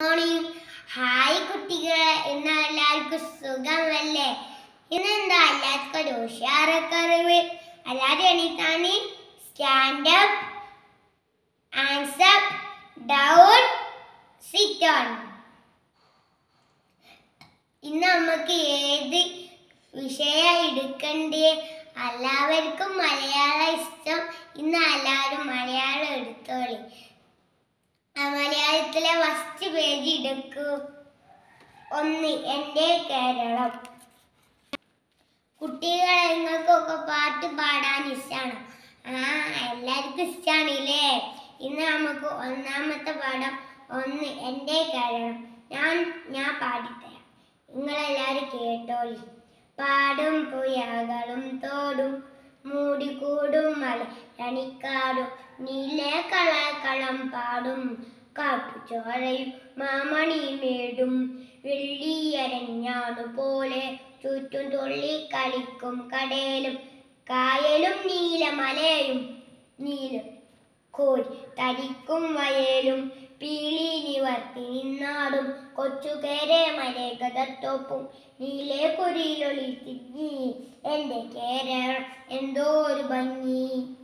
morning hi കുട്ടികളെ ഇന്ന് എല്ലാവർക്കും സുഖമല്ലേ ഇന്നെന്താ എല്ലാവർക്കും ഒരു ഉഷാറക്കറിവ് എല്ലാവരും എണീറ്റാണ് stand up answer down sit on ഇന്ന് നമുക്ക് ഏത് വിഷയം എടുക്കണ്ടേ എല്ലാവർക്കും മലയാളം ഇഷ്ടം ഇന്ന് എല്ലാവരും മലയാളം എടുത്തോളി ആ മലയാളത്തിലെ ഫസ്റ്റ് പേജ് എടുക്കൂ ഒന്ന് എൻ്റെ കേരളം കുട്ടികളെ നിങ്ങൾക്കൊക്കെ പാട്ട് പാടാൻ ഇഷ്ടമാണ് ആ എല്ലാവർക്കും ഇഷ്ടമാണില്ലേ ഇന്ന് നമുക്ക് ഒന്നാമത്തെ പാഠം ഒന്ന് എൻ്റെ കേരളം ഞാൻ ഞാൻ പാടിത്തരാം നിങ്ങളെല്ലാവരും കേട്ടോളി പാടും പുയകളും തോടും മൂടിക്കൂടും മല രണിക്കാടും നീലെ കളക്കളം പാടും കാട്ടുചോരയും മാമണി മേടും വെള്ളിയരഞ്ഞാണു പോലെ ചുറ്റും തുള്ളി കളിക്കും കടലും കായലും നീലമലയും നീല കോരി തരിക്കും വയലും പീളി നിവർത്തി നിന്നാടും കൊച്ചുകേരെ മരകതത്തോപ്പും നീലെ കുരിയിലൊളി തിങ്ങി എന്റെ കേരളം എന്തോ ഒരു ഭംഗി